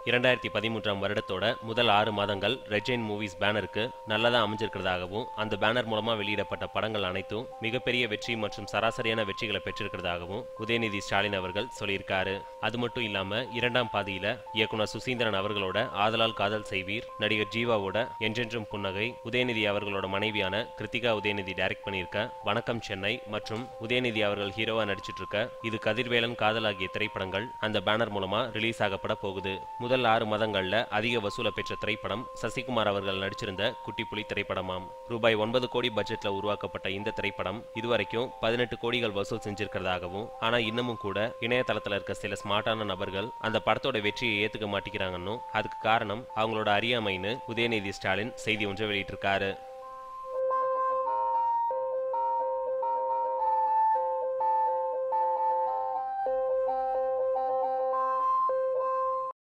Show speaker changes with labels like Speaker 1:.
Speaker 1: இரண்டாயிரத்தி பதிமூன்றாம் வருடத்தோட முதல் ஆறு மாதங்கள் ரெஜைன் மூவிஸ் பேனருக்கு நல்லதா அமைஞ்சிருக்கிறதாகவும் அந்த பேனர் மூலமா வெளியிடப்பட்ட படங்கள் அனைத்தும் மிகப்பெரிய வெற்றி மற்றும் சராசரியான வெற்றிகளை பெற்றிருக்கிறதாகவும் உதயநிதி ஸ்டாலின் அவர்கள் சொல்லியிருக்காரு அது மட்டும் இல்லாம இரண்டாம் பாதியில இயக்குனர் சுசீந்திரன் அவர்களோட ஆதலால் காதல் செய்வீர் நடிகர் ஜீவாவோட என்றென்றும் புன்னகை உதயநிதி அவர்களோட மனைவியான கிருத்திகா உதயநிதி டைரக்ட் பண்ணியிருக்க வணக்கம் சென்னை மற்றும் உதயநிதி அவர்கள் ஹீரோவா நடிச்சிட்டு இருக்க இது கதிர்வேலன் காதல் ஆகிய திரைப்படங்கள் அந்த பேனர் மூலமா ரிலீஸ் ஆகப்பட போகுது முதல் ஆறு மாதங்கள்ல அதிக வசூலை பெற்ற திரைப்படம் சசிகுமார் அவர்கள் நடிச்சிருந்த குட்டிப்புலி திரைப்படமாம் ரூபாய் ஒன்பது கோடி பட்ஜெட்ல உருவாக்கப்பட்ட இந்த திரைப்படம் இதுவரைக்கும் பதினெட்டு கோடிகள் வசூல் செஞ்சிருக்கிறதாகவும் ஆனா இன்னமும் கூட இணையதளத்துல இருக்க சில ஸ்மார்ட்டான நபர்கள் அந்த படத்தோட வெற்றியை ஏத்துக்க மாட்டேங்கிறாங்கன்னு அதுக்கு காரணம் அவங்களோட அறியாமைன்னு உதயநிதி ஸ்டாலின் செய்தி ஒன்றை வெளியிட்டிருக்காரு